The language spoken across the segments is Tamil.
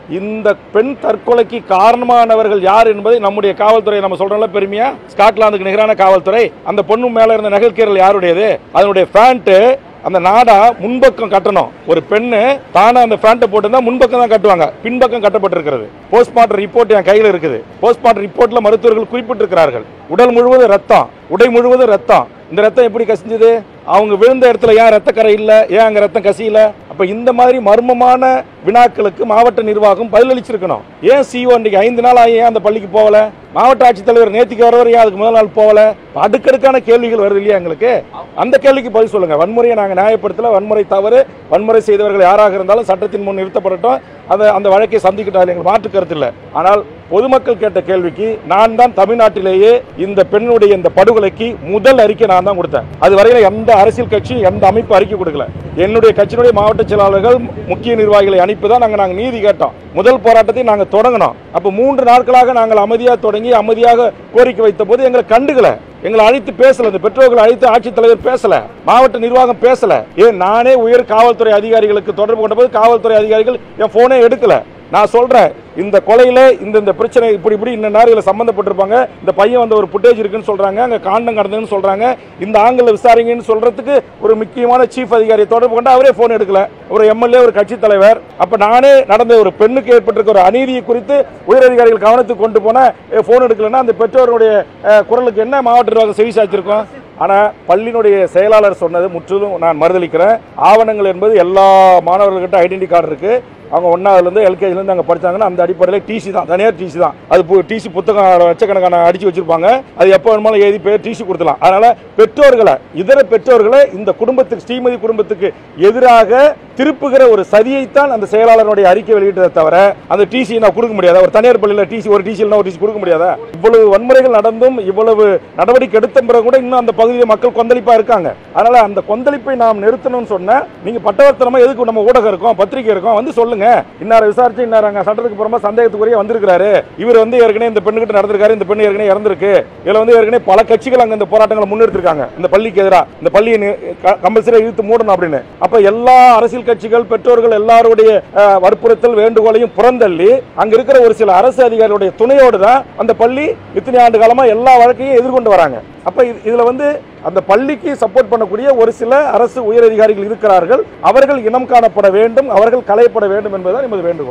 இந்த பெண் தற்கொலைக்கு காரணமானவர்கள் யார் என்பதை நம்முடைய காவல்துறை நம்ம சொல்றோம்ல பெருமையா ஸ்காட்லாந்துக்கு நிகரான காவல்துறை அந்த பொண்ணு மேல இருந்த நகைக்கீரல் யாருடையது அதனுடைய பேண்ட் அந்த நாடா முன்பக்கம் கட்டணும் ஒரு பெண்ணு தானே அந்த பேண்ட்டை போட்டிருந்தா முன்பக்கம் தான் கட்டுவாங்க பின்பக்கம் கட்டப்பட்டிருக்கிறது போஸ்ட்மார்ட்டம் ரிப்போர்ட் என் கையில் இருக்குது போஸ்ட்மார்ட்டம் ரிப்போர்ட்ல மருத்துவர்கள் குறிப்பிட்டிருக்கிறார்கள் உடல் முழுவதும் ரத்தம் உடை முழுவதும் ரத்தம் இந்த ரத்தம் எப்படி கசிஞ்சது அவங்க விழுந்த இடத்துல ஏன் ரத்தக்கரை இல்ல ஏன் அங்க ரத்தம் கசியல அப்ப இந்த மாதிரி மர்மமான வினாக்களுக்கு மாவட்ட நிர்வாகம் பதிலளிச்சிருக்கணும் ஏன் சிஓ இன்னைக்கு ஐந்து நாள் ஆகி ஏன் அந்த பள்ளிக்கு போகல மாவட்ட ஆட்சித்தலைவர் நேத்திக்கு வரவர் ஏன் அதுக்கு முதல் நாள் போகல அடுக்கடுக்கான கேள்விகள் வருது இல்லையா எங்களுக்கு அந்த கேள்விக்கு பதில் சொல்லுங்க வன்முறையை நாங்க நியாயப்படுத்தல வன்முறை தவறு வன்முறை செய்தவர்கள் யாராக இருந்தாலும் சட்டத்தின் முன் நிறுத்தப்படட்டும் அதை அந்த வழக்கை சந்திக்கிட்டால் எங்களுக்கு மாற்று கருத்து இல்லை ஆனால் பொதுமக்கள் கேட்ட கேள்விக்கு நான் தான் தமிழ்நாட்டிலேயே இந்த பெண்ணுடைய இந்த படுகொலைக்கு முதல் அறிக்கை நான் தான் கொடுத்தேன் அது வரையில எந்த அரசியல் கட்சி எந்த அமைப்பு அறிக்கை கொடுக்கல என்னுடைய கட்சியினுடைய மாவட்ட செயலாளர்கள் முக்கிய நிர்வாகிகளை அனுப்பி தான் நாங்கள் நாங்கள் நீதி கேட்டோம் முதல் போராட்டத்தை நாங்கள் தொடங்கினோம் அப்போ மூன்று நாட்களாக நாங்கள் அமைதியாக தொடங்கி அமைதியாக கோரிக்கை வைத்த போது எங்களை கண்டுகல எங்களை அழைத்து பேசல இந்த பெற்றோர்களை அழைத்து ஆட்சித்தலைவர் பேசல மாவட்ட நிர்வாகம் பேசல ஏன் நானே உயர் காவல்துறை அதிகாரிகளுக்கு தொடர்பு கொண்ட போது காவல்துறை அதிகாரிகள் என் போனே எடுக்கல நான் சொல்றேன் இந்த கொலையில இந்த இந்த பிரச்சனை இப்படி இப்படி இந்த நேரம் சம்பந்தப்பட்டிருப்பாங்க இந்த பையன் வந்து ஒரு புட்டேஜ் இருக்குன்னு சொல்றாங்க அங்க காண்டம் கடந்ததுன்னு சொல்றாங்க இந்த ஆங்கிள் விசாரிங்கன்னு சொல்றதுக்கு ஒரு முக்கியமான சீஃப் அதிகாரியை தொடர்பு கொண்டு அவரே போன் எடுக்கல ஒரு எம்எல்ஏ ஒரு கட்சி தலைவர் அப்ப நானே நடந்த ஒரு பெண்ணுக்கு ஏற்பட்டிருக்க ஒரு அநீதியை குறித்து உயரதிகாரிகள் கவனத்துக்கு கொண்டு போன போன் எடுக்கலன்னா அந்த பெற்றோருடைய அஹ், குரலுக்கு என்ன மாவட்ட நிர்வாகம் செவி சாய்ச்சிருக்கோம் ஆனா பள்ளியினுடைய செயலாளர் சொன்னது முற்றிலும் நான் மறுதளிக்கிறேன் ஆவணங்கள் என்பது எல்லா மாணவர்கள்கிட்ட ஐடென்டி கார்டு இருக்கு அவங்க ஒன்னாவதுலேருந்து எல்கேஜிலேருந்து அங்கே படிச்சாங்கன்னா அந்த அடிப்படையில் டிசி தான் தனியார் டிசி தான் அது டிசி புத்தகம் லட்சக்கணக்கான அடிச்சு வச்சிருப்பாங்க அது எப்போ வேணுமாலும் எழுதி பேர் டிசி கொடுத்துலாம் அதனால பெற்றோர்களை இதர பெற்றோர்களை இந்த குடும்பத்துக்கு ஸ்ரீமதி குடும்பத்துக்கு எதிராக திருப்புகிற ஒரு சதியைத்தான் அந்த செயலாளருடைய அறிக்கை வெளியிட்டதை தவிர அந்த டிசி நான் கொடுக்க முடியாதா ஒரு தனியார் பள்ளியில் டிசி ஒரு டிசியில் ஒரு டிசி கொடுக்க முடியாதா இவ்வளவு வன்முறைகள் நடந்தும் இவ்வளவு நடவடிக்கை எடுத்த பிறகு கூட இன்னும் அந்த பகுதியில் மக்கள் கொந்தளிப்பா இருக்காங்க அதனால அந்த கொந்தளிப்பை நாம் நிறுத்தணும்னு சொன்னா நீங்க பட்டவர்த்தனமா எதுக்கு நம்ம ஊடகம் இருக்கோம் பத்திரிகை இருக்கோம் வந்து சொல்லுங்க இன்னார விசாரிச்சு இன்னார அங்க சட்டத்துக்கு புறமா சந்தேகத்துக்குரிய வந்திருக்காரு இவர் வந்து ஏற்கனவே இந்த பெண்ணுகிட்ட நடந்திருக்காரு இந்த பெண்ணு ஏற்கனவே இறந்திருக்கு இதுல வந்து ஏற்கனவே பல கட்சிகள் அங்க இந்த போராட்டங்களை முன்னெடுத்திருக்காங்க இந்த பள்ளிக்கு எதிராக இந்த பள்ளியை கம்பல்சரியா இழுத்து மூடணும் அப்படின்னு அப்ப எல்லா அரசியல் கட்சிகள் பெற்றோர்கள் எல்லாருடைய அஹ், வற்புறுத்தல் வேண்டுகோளையும் புறந்தள்ளி அங்க இருக்கிற ஒரு சில அரசு அதிகாரிகளுடைய துணையோடு தான் அந்த பள்ளி இத்தனை ஆண்டு காலமா எல்லா வழக்கையும் எதிர்கொண்டு வராங்க அப்ப இது- இதுல வந்து அந்த பள்ளிக்கு சப்போர்ட் பண்ணக்கூடிய ஒரு சில அரசு உயரதிகாரிகள் இருக்கிறார்கள் அவர்கள் இனம் காணப்பட வேண்டும் அவர்கள் களையப்பட வேண்டும் என்பதுதான் எமது வேண்டுகோள்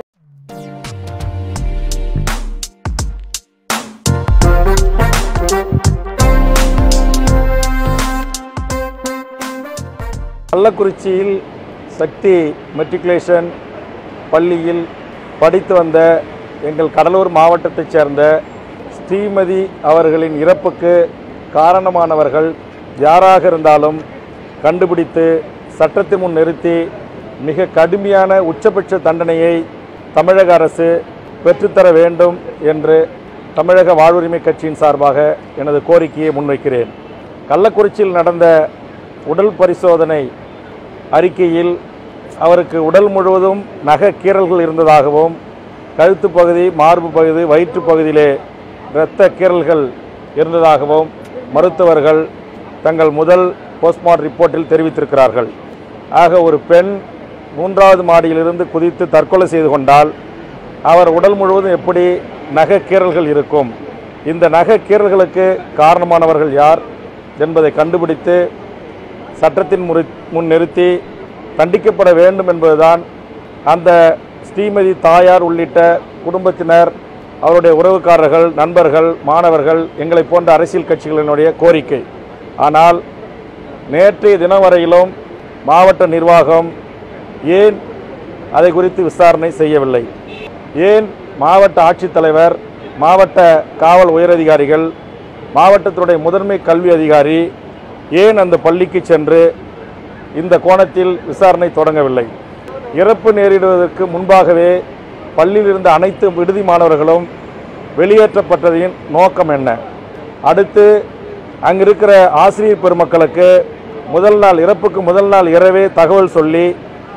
கள்ளக்குறிச்சியில் சக்தி மெட்ரிகுலேஷன் பள்ளியில் படித்து வந்த எங்கள் கடலூர் மாவட்டத்தைச் சேர்ந்த ஸ்ரீமதி அவர்களின் இறப்புக்கு காரணமானவர்கள் யாராக இருந்தாலும் கண்டுபிடித்து சட்டத்தின் முன் நிறுத்தி மிக கடுமையான உச்சபட்ச தண்டனையை தமிழக அரசு பெற்றுத்தர வேண்டும் என்று தமிழக வாழ்வுரிமை கட்சியின் சார்பாக எனது கோரிக்கையை முன்வைக்கிறேன் கள்ளக்குறிச்சியில் நடந்த உடல் பரிசோதனை அறிக்கையில் அவருக்கு உடல் முழுவதும் நகை கீறல்கள் இருந்ததாகவும் கழுத்து பகுதி மார்பு பகுதி வயிற்று பகுதியிலே இரத்த கீறல்கள் இருந்ததாகவும் மருத்துவர்கள் தங்கள் முதல் போஸ்ட்மார்ட்டம் ரிப்போர்ட்டில் தெரிவித்திருக்கிறார்கள் ஆக ஒரு பெண் மூன்றாவது மாடியிலிருந்து குதித்து தற்கொலை செய்து கொண்டால் அவர் உடல் முழுவதும் எப்படி நகை கீறல்கள் இருக்கும் இந்த நகை கீறல்களுக்கு காரணமானவர்கள் யார் என்பதை கண்டுபிடித்து சட்டத்தின் முறி முன் நிறுத்தி தண்டிக்கப்பட வேண்டும் என்பதுதான் அந்த ஸ்ரீமதி தாயார் உள்ளிட்ட குடும்பத்தினர் அவருடைய உறவுக்காரர்கள் நண்பர்கள் மாணவர்கள் எங்களை போன்ற அரசியல் கட்சிகளினுடைய கோரிக்கை ஆனால் நேற்றைய தினம் வரையிலும் மாவட்ட நிர்வாகம் ஏன் அதை குறித்து விசாரணை செய்யவில்லை ஏன் மாவட்ட ஆட்சித்தலைவர் மாவட்ட காவல் உயரதிகாரிகள் மாவட்டத்தினுடைய முதன்மை கல்வி அதிகாரி ஏன் அந்த பள்ளிக்கு சென்று இந்த கோணத்தில் விசாரணை தொடங்கவில்லை இறப்பு நேரிடுவதற்கு முன்பாகவே பள்ளியில் இருந்த அனைத்து விடுதி மாணவர்களும் வெளியேற்றப்பட்டதின் நோக்கம் என்ன அடுத்து அங்கிருக்கிற ஆசிரியர் பெருமக்களுக்கு முதல் நாள் இறப்புக்கு முதல் நாள் இரவே தகவல் சொல்லி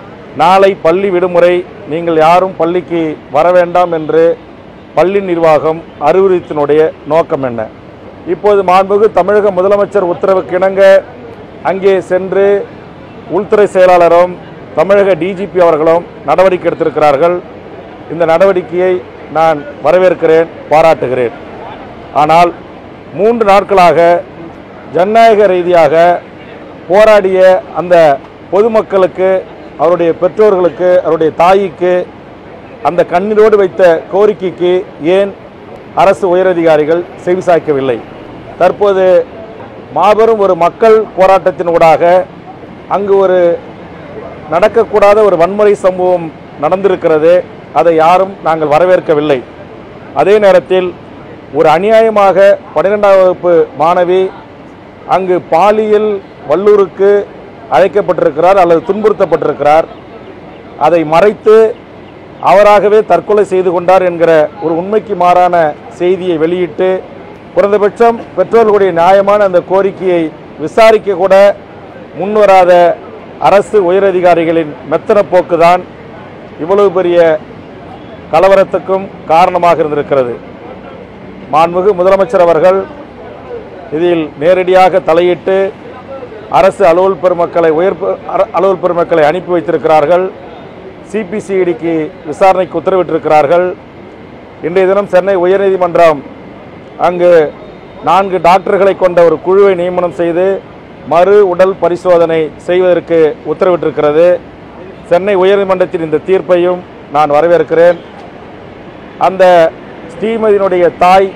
நாளை பள்ளி விடுமுறை நீங்கள் யாரும் பள்ளிக்கு வர வேண்டாம் என்று பள்ளி நிர்வாகம் அறிவுறுத்தினுடைய நோக்கம் என்ன இப்போது மாண்புகு தமிழக முதலமைச்சர் உத்தரவுக்கு இணங்க அங்கே சென்று உள்துறை செயலாளரும் தமிழக டிஜிபி அவர்களும் நடவடிக்கை எடுத்திருக்கிறார்கள் இந்த நடவடிக்கையை நான் வரவேற்கிறேன் பாராட்டுகிறேன் ஆனால் மூன்று நாட்களாக ஜனநாயக ரீதியாக போராடிய அந்த பொதுமக்களுக்கு அவருடைய பெற்றோர்களுக்கு அவருடைய தாய்க்கு அந்த கண்ணீரோடு வைத்த கோரிக்கைக்கு ஏன் அரசு உயரதிகாரிகள் செவிசாய்க்கவில்லை தற்போது மாபெரும் ஒரு மக்கள் போராட்டத்தின் ஊடாக அங்கு ஒரு நடக்கக்கூடாத ஒரு வன்முறை சம்பவம் நடந்திருக்கிறது அதை யாரும் நாங்கள் வரவேற்கவில்லை அதே நேரத்தில் ஒரு அநியாயமாக பன்னிரெண்டாம் வகுப்பு மாணவி அங்கு பாலியல் வல்லூருக்கு அழைக்கப்பட்டிருக்கிறார் அல்லது துன்புறுத்தப்பட்டிருக்கிறார் அதை மறைத்து அவராகவே தற்கொலை செய்து கொண்டார் என்கிற ஒரு உண்மைக்கு மாறான செய்தியை வெளியிட்டு குறைந்தபட்சம் பெற்றோர்களுடைய நியாயமான அந்த கோரிக்கையை விசாரிக்க கூட முன்வராத அரசு உயரதிகாரிகளின் மெத்தன போக்குதான் இவ்வளவு பெரிய கலவரத்துக்கும் காரணமாக இருந்திருக்கிறது மாண்புமிகு முதலமைச்சர் அவர்கள் இதில் நேரடியாக தலையிட்டு அரசு அலுவல் பெருமக்களை உயர் பெ- அர- அலுவல் பெருமக்களை அனுப்பி வைத்திருக்கிறார்கள் சிபிசிஐடிக்கு விசாரணைக்கு உத்தரவிட்டிருக்கிறார்கள் இன்றைய தினம் சென்னை உயர்நீதிமன்றம் அங்கு நான்கு டாக்டர்களை கொண்ட ஒரு குழுவை நியமனம் செய்து மறு உடல் பரிசோதனை செய்வதற்கு உத்தரவிட்டிருக்கிறது சென்னை உயர்நீதிமன்றத்தின் இந்த தீர்ப்பையும் நான் வரவேற்கிறேன் அந்த ஸ்ரீமதியினுடைய தாய்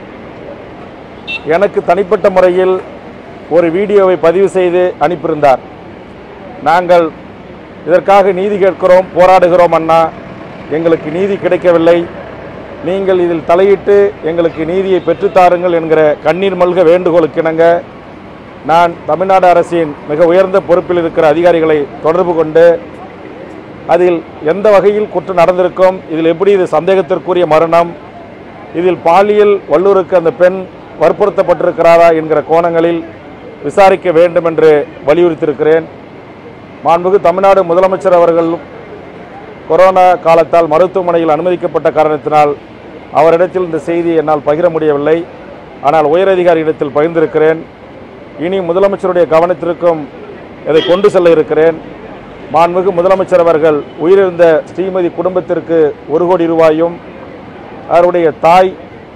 எனக்கு தனிப்பட்ட முறையில் ஒரு வீடியோவை பதிவு செய்து அனுப்பியிருந்தார் நாங்கள் இதற்காக நீதி கேட்கிறோம் போராடுகிறோம் அண்ணா எங்களுக்கு நீதி கிடைக்கவில்லை நீங்கள் இதில் தலையிட்டு எங்களுக்கு நீதியை பெற்றுத்தாருங்கள் என்கிற கண்ணீர் மல்க வேண்டுகோளுக்கு இணங்க நான் தமிழ்நாடு அரசின் மிக உயர்ந்த பொறுப்பில் இருக்கிற அதிகாரிகளை தொடர்பு கொண்டு அதில் எந்த வகையில் குற்றம் நடந்திருக்கும் இதில் எப்படி இது சந்தேகத்திற்குரிய மரணம் இதில் பாலியல் வல்லூருக்கு அந்த பெண் வற்புறுத்தப்பட்டிருக்கிறாரா என்கிற கோணங்களில் விசாரிக்க வேண்டும் என்று வலியுறுத்தியிருக்கிறேன் மாண்புமிகு தமிழ்நாடு முதலமைச்சர் அவர்கள் கொரோனா காலத்தால் மருத்துவமனையில் அனுமதிக்கப்பட்ட காரணத்தினால் அவரிடத்தில் இந்த செய்தியை என்னால் பகிர முடியவில்லை ஆனால் உயரதிகாரியிடத்தில் பகிர்ந்திருக்கிறேன் இனி முதலமைச்சருடைய கவனத்திற்கும் இதை கொண்டு செல்ல இருக்கிறேன் மாண்புமிகு முதலமைச்சர் அவர்கள் உயிரிழந்த ஸ்ரீமதி குடும்பத்திற்கு ஒரு கோடி ரூபாயும் அவருடைய தாய்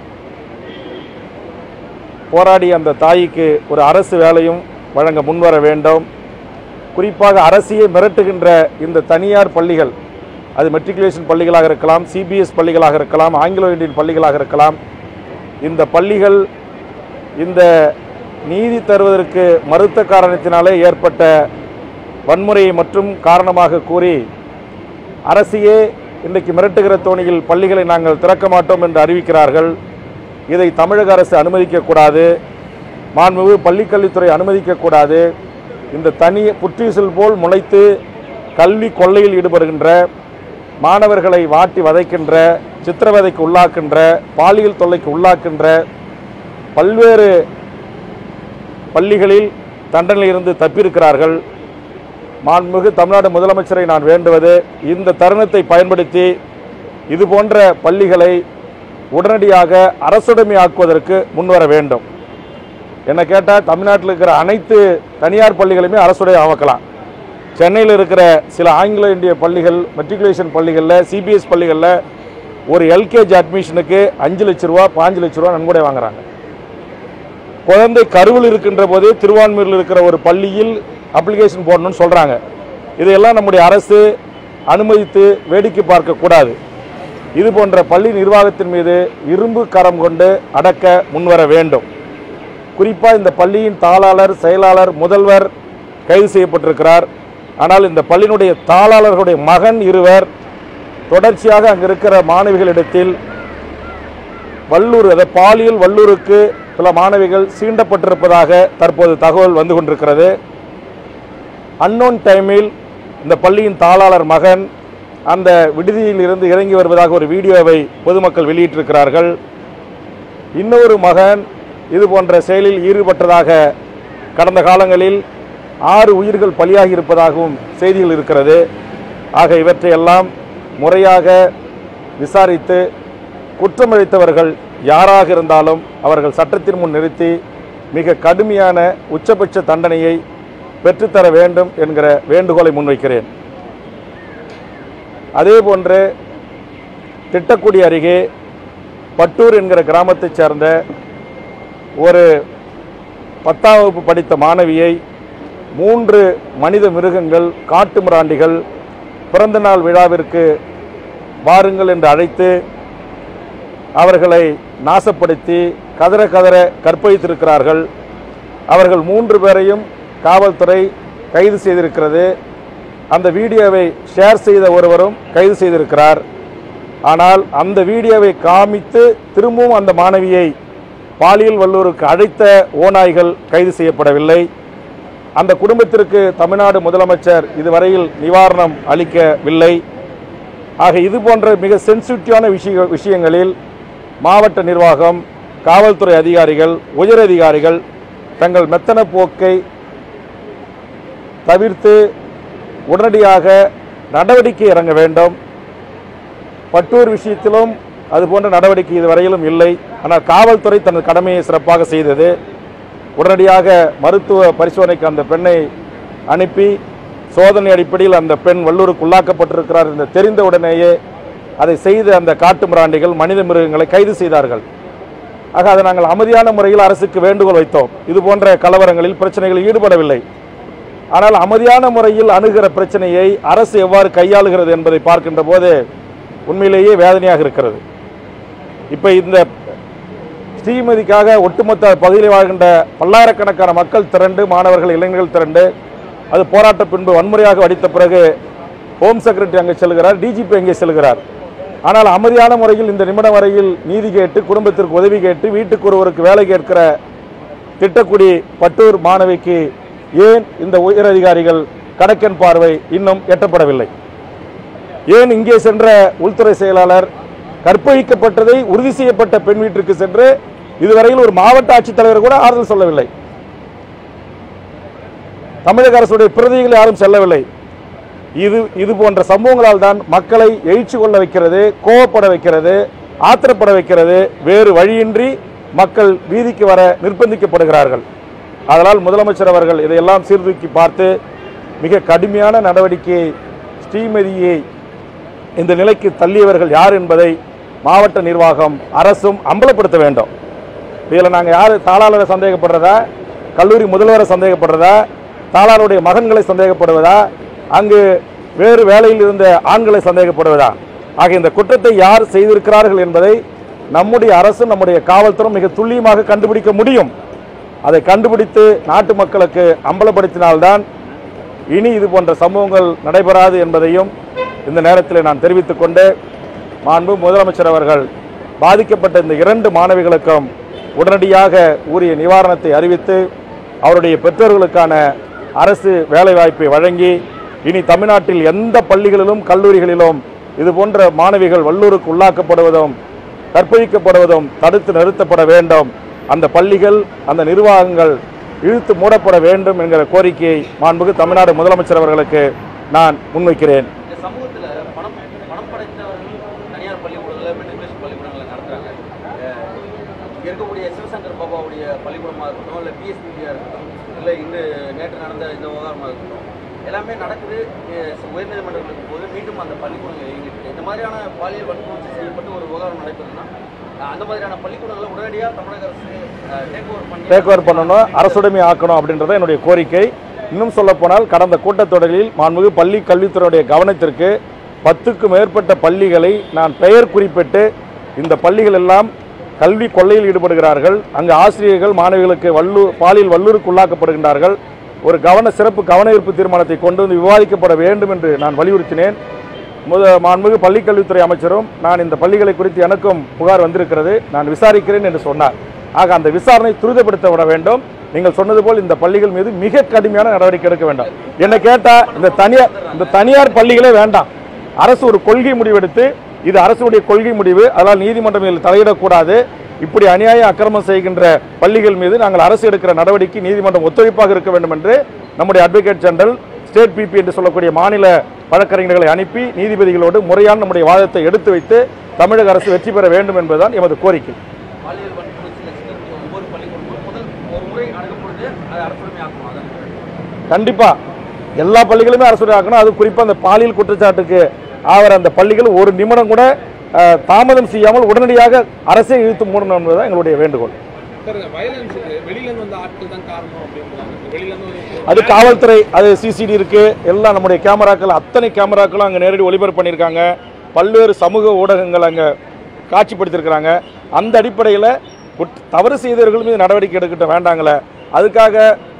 போராடிய அந்த தாய்க்கு ஒரு அரசு வேலையும் வழங்க முன்வர வேண்டும் குறிப்பாக அரசியை மிரட்டுகின்ற இந்த தனியார் பள்ளிகள் அது மெட்ரிகுலேஷன் பள்ளிகளாக இருக்கலாம் சிபிஎஸ் பள்ளிகளாக இருக்கலாம் ஆங்கிலோ இந்தியன் பள்ளிகளாக இருக்கலாம் இந்த பள்ளிகள் இந்த நீதி தருவதற்கு மறுத்த காரணத்தினாலே ஏற்பட்ட வன்முறையை மற்றும் காரணமாக கூறி அரசியே இன்றைக்கு மிரட்டுகிற தோணியில் பள்ளிகளை நாங்கள் திறக்க மாட்டோம் என்று அறிவிக்கிறார்கள் இதை தமிழக அரசு அனுமதிக்கக்கூடாது மாண்புமிகு பள்ளிக்கல்வித்துறை அனுமதிக்கக்கூடாது இந்த தனி புற்றீசல் போல் முளைத்து கல்வி கொள்ளையில் ஈடுபடுகின்ற மாணவர்களை வாட்டி வதைக்கின்ற சித்திரவதைக்கு உள்ளாக்கின்ற பாலியல் தொல்லைக்கு உள்ளாக்கின்ற பல்வேறு பள்ளிகளில் தண்டனையிலிருந்து தப்பியிருக்கிறார்கள் மாண்புமிகு தமிழ்நாடு முதலமைச்சரை நான் வேண்டுவது இந்த தருணத்தை பயன்படுத்தி இது போன்ற பள்ளிகளை உடனடியாக அரசுடைமையாக்குவதற்கு முன்வர வேண்டும் என்ன கேட்டால் தமிழ்நாட்டில் இருக்கிற அனைத்து தனியார் பள்ளிகளையுமே அரசுடைய ஆக்கலாம் சென்னையில் இருக்கிற சில ஆங்கிலோ இந்திய பள்ளிகள் மெட்ரிகுலேஷன் பள்ளிகளில் சிபிஎஸ் பள்ளிகளில் ஒரு எல்கேஜி அட்மிஷனுக்கு அஞ்சு லட்ச ரூபா பாஞ்சு லட்ச ரூபா நன்கொடை வாங்குறாங்க குழந்தை கருவில் இருக்கின்ற போதே திருவான்மையூரில் இருக்கிற ஒரு பள்ளியில் அப்ளிகேஷன் போடணும்னு சொல்கிறாங்க இதையெல்லாம் நம்முடைய அரசு அனுமதித்து வேடிக்கை பார்க்கக்கூடாது இது போன்ற பள்ளி நிர்வாகத்தின் மீது இரும்பு கரம் கொண்டு அடக்க முன்வர வேண்டும் குறிப்பாக இந்த பள்ளியின் தாளாளர் செயலாளர் முதல்வர் கைது செய்யப்பட்டிருக்கிறார் ஆனால் இந்த பள்ளியினுடைய தாளாளர்களுடைய மகன் இருவர் தொடர்ச்சியாக அங்கு இருக்கிற மாணவிகளிடத்தில் வல்லூர் அதாவது பாலியல் வல்லூருக்கு சில மாணவிகள் சீண்டப்பட்டிருப்பதாக தற்போது தகவல் வந்து கொண்டிருக்கிறது அன்னோன் டைமில் இந்த பள்ளியின் தாளாளர் மகன் அந்த விடுதியில் இருந்து இறங்கி வருவதாக ஒரு வீடியோவை பொதுமக்கள் வெளியிட்டிருக்கிறார்கள் இன்னொரு மகன் இது போன்ற செயலில் ஈடுபட்டதாக கடந்த காலங்களில் ஆறு உயிர்கள் பலியாகி இருப்பதாகவும் செய்திகள் இருக்கிறது ஆக இவற்றையெல்லாம் முறையாக விசாரித்து குற்றமளித்தவர்கள் யாராக இருந்தாலும் அவர்கள் சட்டத்தின் முன் நிறுத்தி மிக கடுமையான உச்சபட்ச தண்டனையை பெற்றுத்தர வேண்டும் என்கிற வேண்டுகோளை முன்வைக்கிறேன் அதே போன்று திட்டக்குடி அருகே பட்டூர் என்கிற கிராமத்தைச் சேர்ந்த ஒரு பத்தாம் வகுப்பு படித்த மாணவியை மூன்று மனித மிருகங்கள் காட்டு மிராண்டிகள் பிறந்தநாள் விழாவிற்கு வாருங்கள் என்று அழைத்து அவர்களை நாசப்படுத்தி கதற கதற கற்பழித்திருக்கிறார்கள் அவர்கள் மூன்று பேரையும் காவல்துறை கைது செய்திருக்கிறது அந்த வீடியோவை ஷேர் செய்த ஒருவரும் கைது செய்திருக்கிறார் ஆனால் அந்த வீடியோவை காமித்து திரும்பவும் அந்த மாணவியை பாலியல் வல்லூருக்கு அழைத்த ஓநாய்கள் கைது செய்யப்படவில்லை அந்த குடும்பத்திற்கு தமிழ்நாடு முதலமைச்சர் இதுவரையில் நிவாரணம் அளிக்கவில்லை ஆக இது போன்ற மிக சென்சிட்டிவான விஷய விஷயங்களில் மாவட்ட நிர்வாகம் காவல்துறை அதிகாரிகள் உயர் அதிகாரிகள் தங்கள் மெத்தன போக்கை தவிர்த்து உடனடியாக நடவடிக்கை இறங்க வேண்டும் பட்டூர் விஷயத்திலும் அது போன்ற நடவடிக்கை இதுவரையிலும் இல்லை ஆனால் காவல்துறை தனது கடமையை சிறப்பாக செய்தது உடனடியாக மருத்துவ பரிசோதனைக்கு அந்த பெண்ணை அனுப்பி சோதனை அடிப்படையில் அந்த பெண் வல்லூருக்கு உள்ளாக்கப்பட்டிருக்கிறார் என்று தெரிந்த உடனேயே அதை செய்த அந்த காட்டு மிராண்டிகள் மனித மிருகங்களை கைது செய்தார்கள் ஆக அதை நாங்கள் அமைதியான முறையில் அரசுக்கு வேண்டுகோள் வைத்தோம் இது போன்ற கலவரங்களில் பிரச்சனைகளில் ஈடுபடவில்லை ஆனால் அமைதியான முறையில் அணுகிற பிரச்சனையை அரசு எவ்வாறு கையாளுகிறது என்பதை பார்க்கின்ற போது உண்மையிலேயே வேதனையாக இருக்கிறது இப்போ இந்த ஸ்ரீமதிக்காக ஒட்டுமொத்த பகுதியில் வாழ்கின்ற பல்லாயிரக்கணக்கான மக்கள் திரண்டு மாணவர்கள் இளைஞர்கள் திரண்டு அது போராட்ட பின்பு வன்முறையாக வடித்த பிறகு ஹோம் செக்ரட்டரி அங்கே செல்கிறார் டிஜிபி அங்கே செல்கிறார் ஆனால் அமைதியான முறையில் இந்த நிமிடம் வரையில் நீதி கேட்டு குடும்பத்திற்கு உதவி கேட்டு வீட்டுக்கு ஒருவருக்கு வேலை கேட்கிற திட்டக்குடி பட்டூர் மாணவிக்கு ஏன் இந்த உயர் அதிகாரிகள் கணக்கன் பார்வை இன்னும் எட்டப்படவில்லை ஏன் இங்கே சென்ற உள்துறை செயலாளர் கற்பழிக்கப்பட்டதை உறுதி செய்யப்பட்ட பெண் வீட்டிற்கு சென்று இதுவரையில் ஒரு மாவட்ட ஆட்சித்தலைவர் கூட ஆறுதல் சொல்லவில்லை தமிழக அரசுடைய பிரதிகள் யாரும் செல்லவில்லை இது இது போன்ற சம்பவங்களால் தான் மக்களை எழுச்சி கொள்ள வைக்கிறது கோவப்பட வைக்கிறது ஆத்திரப்பட வைக்கிறது வேறு வழியின்றி மக்கள் வீதிக்கு வர நிர்பந்திக்கப்படுகிறார்கள் அதனால் முதலமைச்சர் அவர்கள் இதையெல்லாம் சீர்தூக்கி பார்த்து மிக கடுமையான நடவடிக்கையை ஸ்ரீமதியை இந்த நிலைக்கு தள்ளியவர்கள் யார் என்பதை மாவட்ட நிர்வாகம் அரசும் அம்பலப்படுத்த வேண்டும் இதில் நாங்கள் யார் தாளாளரை சந்தேகப்படுறதா கல்லூரி முதல்வரை சந்தேகப்படுறதா தாளாளருடைய மகன்களை சந்தேகப்படுவதா அங்கு வேறு வேலையில் இருந்த ஆண்களை சந்தேகப்படுவதா ஆக இந்த குற்றத்தை யார் செய்திருக்கிறார்கள் என்பதை நம்முடைய அரசு நம்முடைய காவல்துறை மிக துல்லியமாக கண்டுபிடிக்க முடியும் அதை கண்டுபிடித்து நாட்டு மக்களுக்கு அம்பலப்படுத்தினால்தான் இனி இது போன்ற சம்பவங்கள் நடைபெறாது என்பதையும் இந்த நேரத்தில் நான் தெரிவித்துக் கொண்டு மாண்பு முதலமைச்சர் அவர்கள் பாதிக்கப்பட்ட இந்த இரண்டு மாணவிகளுக்கும் உடனடியாக உரிய நிவாரணத்தை அறிவித்து அவருடைய பெற்றோர்களுக்கான அரசு வேலைவாய்ப்பை வழங்கி இனி தமிழ்நாட்டில் எந்த பள்ளிகளிலும் கல்லூரிகளிலும் இது போன்ற மாணவிகள் வல்லூருக்கு உள்ளாக்கப்படுவதும் கற்பழிக்கப்படுவதும் தடுத்து நிறுத்தப்பட வேண்டும் அந்த பள்ளிகள் அந்த நிர்வாகங்கள் இழுத்து மூடப்பட வேண்டும் என்கிற கோரிக்கையை மாண்புக்கு தமிழ்நாடு முதலமைச்சர் அவர்களுக்கு நான் முன்வைக்கிறேன் இந்த சமூகத்துல பணம் பணம் படைத்தவர்கள் தனியார் பள்ளிக்கூடங்களை மெட்ரிகுலேஷன் பள்ளிக்கூடங்களை நடத்துறாங்க அஹ் இங்க இருக்கக்கூடிய சிவசங்கர் பாபாவுடைய பள்ளிக்கூடமா இருக்கட்டும் இல்லை பிஎஸ்பிபியா இருக்கட்டும் இல்லை இன்று நேற்று நடந்த இந்த விவகாரமாக இருக்கட்டும் எல்லாமே நடக்குது அஹ் உயர்நீதிமன்றங்களுக்கு போது மீண்டும் அந்த பள்ளிக்கூடங்கள் இயங்கிட்டு இருக்கு. இந்த மாதிரியான பாலியல் வன்முறை செய்யப்பட்டு ஒரு விவகாரம் நடைபெறுதுன்னா அஹ் அந்த மாதிரியான பள்ளிக்கூடங்களை உடனடியாக தமிழக அரசு டேக் ஓவர் பண்ணி டேக் ஓவர் பண்ணணும் அரசுடைமை ஆக்கணும் அப்படின்றத என்னுடைய கோரிக்கை இன்னும் சொல்லப்போனால் கடந்த கூட்டத்தொடரில் மாண்புமிகு பள்ளி கல்வித்துறையுடைய கவனத்திற்கு பத்துக்கும் மேற்பட்ட பள்ளிகளை நான் பெயர் குறிப்பிட்டு இந்த பள்ளிகள் எல்லாம் கல்வி கொள்ளையில் ஈடுபடுகிறார்கள் அங்கு ஆசிரியர்கள் மாணவிகளுக்கு வல்லு பாலியல் வல்லூருக்கு உள்ளாக்கப்படுகின்றார்கள் ஒரு கவன சிறப்பு கவன ஈர்ப்பு தீர்மானத்தை கொண்டு வந்து விவாதிக்கப்பட வேண்டும் என்று நான் வலியுறுத்தினேன் முத மாண்புமிகு பள்ளிக்கல்வித்துறை அமைச்சரும் நான் இந்த பள்ளிகளை குறித்து எனக்கும் புகார் வந்திருக்கிறது நான் விசாரிக்கிறேன் என்று சொன்னார் ஆக அந்த விசாரணை துரிதப்படுத்தப்பட வேண்டும் நீங்கள் சொன்னது போல் இந்த பள்ளிகள் மீது மிக கடுமையான நடவடிக்கை எடுக்க வேண்டும் என்ன கேட்டா இந்த தனியார் இந்த தனியார் பள்ளிகளே வேண்டாம் அரசு ஒரு கொள்கை முடிவெடுத்து இது அரசுடைய கொள்கை முடிவு அதனால் நீதிமன்றம் இதில் தலையிடக்கூடாது இப்படி அநியாய அக்கிரமம் செய்கின்ற பள்ளிகள் மீது நாங்கள் அரசு எடுக்கிற நடவடிக்கை நீதிமன்றம் ஒத்துழைப்பாக இருக்க வேண்டும் என்று நம்முடைய அட்வொகேட் ஜெனரல் ஸ்டேட் பிபி என்று சொல்லக்கூடிய மாநில வழக்கறிஞர்களை அனுப்பி நீதிபதிகளோடு முறையான நம்முடைய வாதத்தை எடுத்து வைத்து தமிழக அரசு வெற்றி பெற வேண்டும் என்பதுதான் எமது கோரிக்கை பாலியல் வன்முறை சில ஒவ்வொரு பள்ளிக்கூடமும் முதல் ஒரு முறை அணுகப்படுது அது அரசுரிமை ஆக்கணும் அதான் கண்டிப்பா எல்லா பள்ளிகளுமே அரசு ஆக்கணும் அது குறிப்பா அந்த பாலியல் குற்றச்சாட்டுக்கு ஆகிற அந்த பள்ளிகள் ஒரு நிமிடம் கூட அஹ், தாமதம் செய்யாமல் உடனடியாக அரசே இழுத்து மூடணும் என்பதுதான் எங்களுடைய வேண்டுகோள் சார் இந்த வயலன்ஸுக்கு வெளியில இருந்து வந்த ஆட்கள் தான் காரணம் அப்படின்றாங்க வெளியில இருந்து ஒரு- அது காவல்துறை அது சிசிடி இருக்கு எல்லாம் நம்முடைய கேமராக்கள் அத்தனை கேமராக்களும் அங்கே நேரடி ஒளிபரப்பு பண்ணியிருக்காங்க பல்வேறு சமூக ஊடகங்கள் அங்கே காட்சிப்படுத்தியிருக்கிறாங்க அந்த அடிப்படையில் குட்- தவறு செய்தவர்கள் மீது நடவடிக்கை எடுக்கட்டும் வேண்டாங்களே அதுக்காக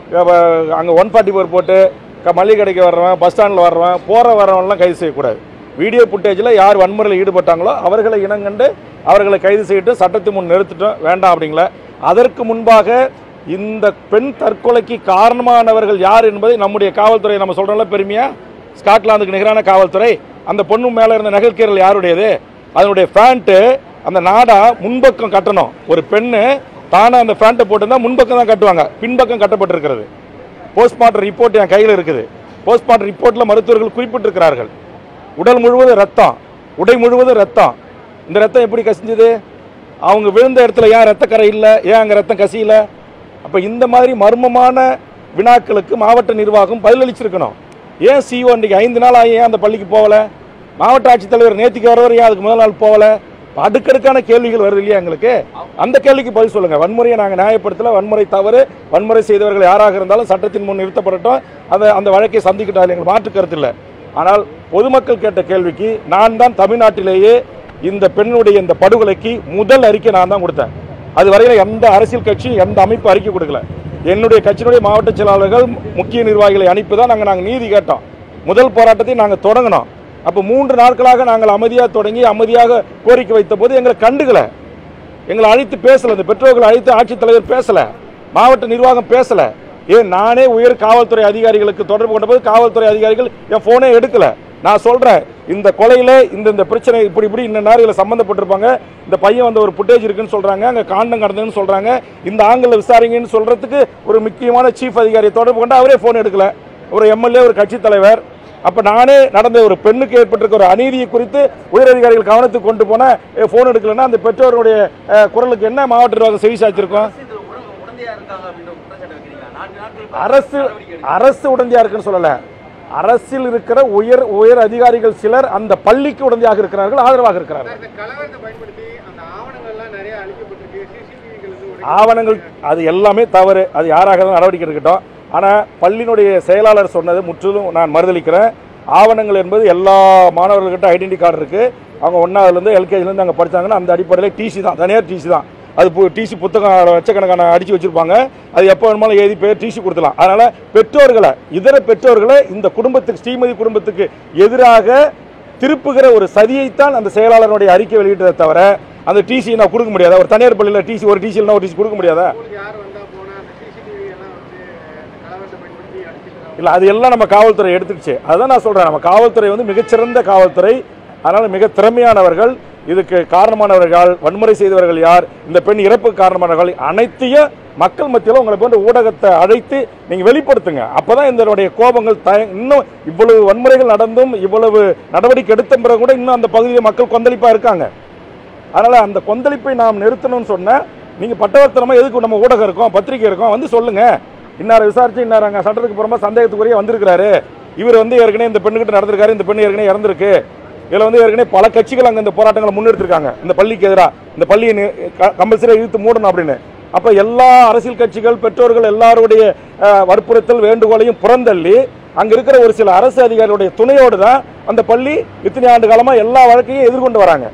அங்கே ஒன் ஃபார்ட்டி ஃபோர் போட்டு க- மளிகை கடைக்கு வர்றவன் பஸ் ஸ்டாண்டில் வர்றவன் போகிற வர்றவன்லாம் கைது செய்யக்கூடாது வீடியோ ஃபுட்டேஜில் யார் வன்முறையில் ஈடுபட்டாங்களோ அவர்களை இனங்கண்டு அவர்களை கைது செய்யிட்டு சட்டத்தின் முன் நிறுத்திட்டோம் வேண்டாம் அப்படிங்கள அதற்கு முன்பாக இந்த பெண் தற்கொலைக்கு காரணமானவர்கள் யார் என்பதை நம்முடைய காவல்துறை நம்ம சொல்கிறோம்ல பெருமையா ஸ்காட்லாந்துக்கு நிகரான காவல்துறை அந்த பொண்ணு மேலே இருந்த நகைக்கீரல் யாருடையது அதனுடைய ஃபேண்ட்டு அந்த நாடா முன்பக்கம் கட்டணும் ஒரு பெண்ணு தானே அந்த ஃபேண்ட்டை போட்டிருந்தா முன்பக்கம் தான் கட்டுவாங்க பின்பக்கம் கட்டப்பட்டிருக்கிறது போஸ்ட்மார்ட்டம் ரிப்போர்ட் என் கையில் இருக்குது போஸ்ட்மார்ட்டம் ரிப்போர்ட்டில் மருத்துவர்கள் குறிப்பிட்டிருக்கிறார்கள் உடல் முழுவதும் ரத்தம் உடை முழுவதும் ரத்தம் இந்த ரத்தம் எப்படி கசிஞ்சது அவங்க விழுந்த இடத்துல ஏன் ரத்தக்கரை இல்லை ஏன் அங்கே ரத்தம் கசியல அப்போ இந்த மாதிரி மர்மமான வினாக்களுக்கு மாவட்ட நிர்வாகம் பதிலளிச்சிருக்கணும் ஏன் சிஓ அன்றைக்கு ஐந்து நாள் ஆகி ஏன் அந்த பள்ளிக்கு போகல மாவட்ட ஆட்சித்தலைவர் நேத்திக்கு வரவர் ஏன் அதுக்கு முதல் நாள் போகல அடுக்கடுக்கான கேள்விகள் வருது இல்லையா எங்களுக்கு அந்த கேள்விக்கு பதில் சொல்லுங்க வன்முறையை நாங்கள் நியாயப்படுத்தல வன்முறை தவறு வன்முறை செய்தவர்கள் யாராக இருந்தாலும் சட்டத்தின் முன் நிறுத்தப்படட்டும் அதை அந்த வழக்கை சந்திக்கட்டும் எங்களுக்கு மாற்று கருத்து இல்லை ஆனால் பொதுமக்கள் கேட்ட கேள்விக்கு நான் தான் தமிழ்நாட்டிலேயே இந்த பெண்ணுடைய இந்த படுகொலைக்கு முதல் அறிக்கை நான் தான் கொடுத்தேன் அது வரையில எந்த அரசியல் கட்சி எந்த அமைப்பு அறிக்கை கொடுக்கல என்னுடைய கட்சியினுடைய மாவட்ட செயலாளர்கள் முக்கிய நிர்வாகிகளை அனுப்பி தான் நாங்கள் நாங்கள் நீதி கேட்டோம் முதல் போராட்டத்தை நாங்கள் தொடங்கினோம் அப்போ மூன்று நாட்களாக நாங்கள் அமைதியாக தொடங்கி அமைதியாக கோரிக்கை வைத்த போது எங்களை கண்டுக்கல எங்களை அழைத்து பேசல இந்த பெற்றோர்கள் அழைத்து ஆட்சித்தலைவர் பேசல மாவட்ட நிர்வாகம் பேசல ஏன் நானே உயர் காவல்துறை அதிகாரிகளுக்கு தொடர்பு கொண்டபோது காவல்துறை அதிகாரிகள் என் ஃபோனே எடுக்கல நான் சொல்றேன் இந்த கொலையில இந்த இந்த பிரச்சனை இப்படி இப்படி இந்த நேரில் சம்மந்தப்பட்டிருப்பாங்க இந்த பையன் வந்து ஒரு புட்டேஜ் இருக்குன்னு சொல்றாங்க அங்க காண்டம் கடந்ததுன்னு சொல்றாங்க இந்த ஆங்கிள் விசாரிங்கன்னு சொல்றதுக்கு ஒரு முக்கியமான சீஃப் அதிகாரியை தொடர்பு கொண்டு அவரே ஃபோன் எடுக்கல ஒரு எம்எல்ஏ ஒரு கட்சி தலைவர் அப்ப நானே நடந்த ஒரு பெண்ணுக்கு ஏற்பட்டிருக்க ஒரு அநீதியை குறித்து உயர் அதிகாரிகள் கவனத்துக்கு கொண்டு போன ஃபோன் எடுக்கலன்னா அந்த பெற்றோருடைய அஹ், குரலுக்கு என்ன மாவட்ட நிர்வாகம் செவி சாய்ச்சிருக்கோம் அரசு இதுல உட- உடந்தையா இருக்காங்க அப்படின்ற குற்றச்சாட்டு வைக்கிறீங்களா நான்கு நாட்கள் அரசு நடவடிக்கை எடுக்க- அரசு உடந்தையா இருக்குன்னு சொல்லல அரசில் இருக்கிற உயர் உயர் அதிகாரிகள் சிலர் அந்த பள்ளிக்கு உடந்தையாக இருக்கிறார்கள் ஆதரவாக இருக்கிறார்கள் இந்த கலவரத்தை பயன்படுத்தி அந்த ஆவணங்கள் எல்லாம் நிறைய அழிக்கப்பட்டிருக்கு சிசிடிவிகள் வந்து உடைக்கப்பட்டிருக்கு. ஆவணங்கள் அது எல்லாமே தவறு அது யாராக இருந்தாலும் நடவடிக்கை எடுக்கட்டும் ஆனால் பள்ளியினுடைய செயலாளர் சொன்னது முற்றிலும் நான் மறுதளிக்கிறேன் ஆவணங்கள் என்பது எல்லா மாணவர்கள்கிட்ட ஐடென்டி கார்டு இருக்குது அவங்க ஒன்றாவதுலேருந்து எல்கேஜிலேருந்து அங்கே படிச்சாங்கன்னா அந்த அடிப்படையில் டிசி தான் தனியார் டிசி தான் அது டிசி புத்தகம் லட்சக்கணக்கான அடித்து வச்சுருப்பாங்க அது எப்போ வேணுமாலும் எழுதி பேர் டிசி கொடுத்துலாம் அதனால் பெற்றோர்களை இதர பெற்றோர்களை இந்த குடும்பத்துக்கு ஸ்ரீமதி குடும்பத்துக்கு எதிராக திருப்புகிற ஒரு சதியைத்தான் அந்த செயலாளருடைய அறிக்கை வெளியிட்டதை தவிர அந்த டிசி நான் கொடுக்க முடியாதா ஒரு தனியார் பள்ளியில் டிசி ஒரு டிசி இல்லைனா ஒரு டிசி கொடுக்க முடியாதா ஸ்கூலுக்கு யார் வந்தா போனா அந்த சிசிடிவி எல்லாம் வந்து இந்த கலவரத்தை பயன்படுத்தி அடிச்சிருக்காங்க இல்லை அது எல்லாம் நம்ம காவல்துறை எடுத்துக்கிச்சு அதுதான் நான் சொல்கிறேன் நம்ம காவல்துறை வந்து மிகச்சிறந்த காவல்துறை அதனால் மிக திறமையானவர்கள் இதுக்கு காரணமானவர்கள் வன்முறை செய்தவர்கள் யார் இந்த பெண் இறப்புக்கு காரணமானவர்கள் அனைத்தையும் மக்கள் மத்தியில் உங்களை போன்ற ஊடகத்தை அழைத்து நீங்கள் வெளிப்படுத்துங்க அப்பதான் இதனுடைய கோபங்கள் த இன்னும் இவ்வளவு வன்முறைகள் நடந்தும் இவ்வளவு நடவடிக்கை எடுத்த பிறகு கூட இன்னும் அந்த பகுதியில் மக்கள் கொந்தளிப்பாக இருக்காங்க அதனால் அந்த கொந்தளிப்பை நாம் நிறுத்தணும்னு சொன்னால் நீங்கள் பட்டவர்த்தனமாக எதுக்கு நம்ம ஊடகம் இருக்கோம் பத்திரிக்கை இருக்கோம் வந்து சொல்லுங்கள் இன்னார விசாரிச்சு இன்னார் அங்கே சட்டத்துக்கு புறமா சந்தேகத்துக்குரிய வந்திருக்கிறாரு இவர் வந்து ஏற்கனவே இந்த பெண்ணுக்கிட்ட நடந்திருக்காரு இந்த பெண்ணு ஏற்கனவே இறந்திருக்கு இதில் வந்து ஏற்கனவே பல கட்சிகள் அங்கே இந்த போராட்டங்களை முன்னெடுத்திருக்காங்க இந்த பள்ளிக்கு எதிராக இந்த பள்ளியை கம்பல்சரியாக இழுத்து மூடணும் அப்படின்னு அப்போ எல்லா அரசியல் கட்சிகள் பெற்றோர்கள் எல்லாருடைய அஹ், வற்புறுத்தல் வேண்டுகோளையும் புறந்தள்ளி அங்கே இருக்கிற ஒரு சில அரசு அதிகாரிகளுடைய துணையோடு தான் அந்த பள்ளி இத்தனை ஆண்டு காலமாக எல்லா வழக்கையும் எதிர்கொண்டு வராங்க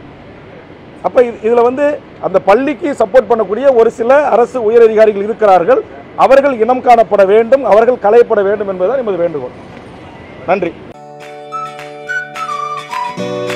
அப்போ இது இதில் வந்து அந்த பள்ளிக்கு சப்போர்ட் பண்ணக்கூடிய ஒரு சில அரசு உயரதிகாரிகள் இருக்கிறார்கள் அவர்கள் இனம் காணப்பட வேண்டும் அவர்கள் களையப்பட வேண்டும் என்பதுதான் எமது வேண்டுகோள் நன்றி